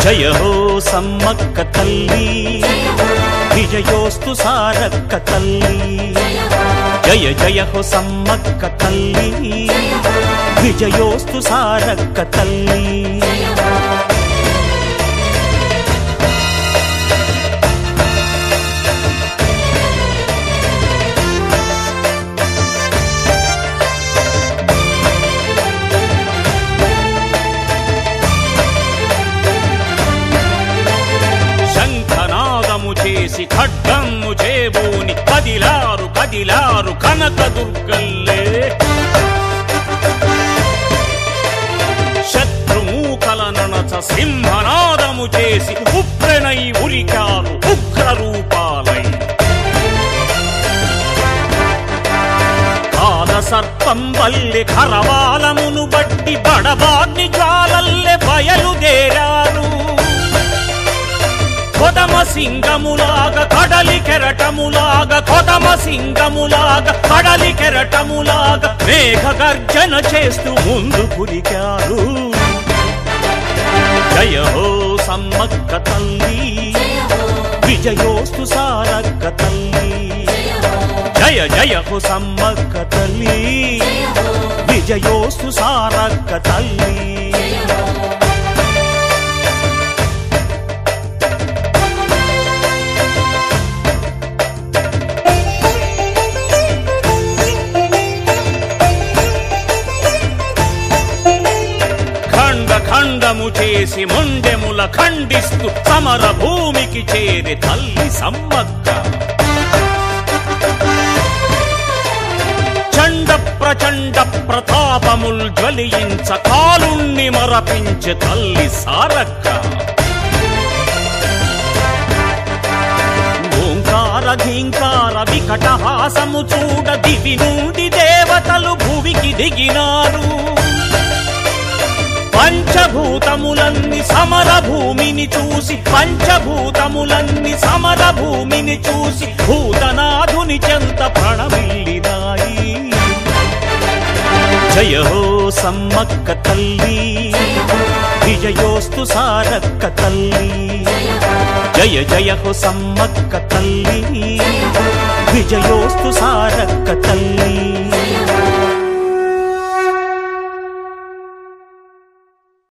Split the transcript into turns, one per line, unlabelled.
జయ హో సమ్మక్క తల్లి విజయోస్తు సారక్క తల్లి జయ జయ హో సమ్మక్క తల్లి విజయోస్తు సారక్క తల్లి శంఖనాదము చేసి ఖడ్గము చేబూని కదిలారు కదిలారు కనక దుర్గల్లే శత్రుమూకల ననచ సింహనాదము చేసి ఉప్రెనై ఉరికారు ఉగ్ర రూపాలై కాల సర్పం వల్లె ఖరవాలమును బట్టి బడబాగ్ని జ్వాలల్లె బయలుదేరారు కొదమ సింగములాగా కడలి కెరటములాగా కొదమ సింగములాగా కడలి కెరటములాగా మేఘ గర్జన చేస్తూ ముందు పురికారు జయ హో సమ్మక్క తల్లి విజయోస్తు సారక్క తల్లి జయ జయ హో సమ్మక్క తల్లి విజయోస్తు సారక్క తల్లి ఖండ ఖండము చేసి మొండెముల ఖండిస్తూ సమర భూమికి చేరి తల్లి సమ్మక్క చండ ప్రచండ ప్రతాపముల్ జ్వలించ కాలుణ్ణి మరపించే తల్లి సారక్క ఓంకార ఘీంకార వికట హాసము చూడ దివి నుండి దేవతలు భువికి దిగినారు పంచభూతములన్ని సమర భూమిని చూసి పంచభూతములన్ని సమర భూమిని చూసి భూతనాథుని చెంత ప్రణమిల్లినాయి జయ హో సమ్మక్క తల్లి విజయోస్తు సారక్క తల్లి జయ జయ హో సమ్మక్క తల్లి విజయోస్తు సారక్క తల్లి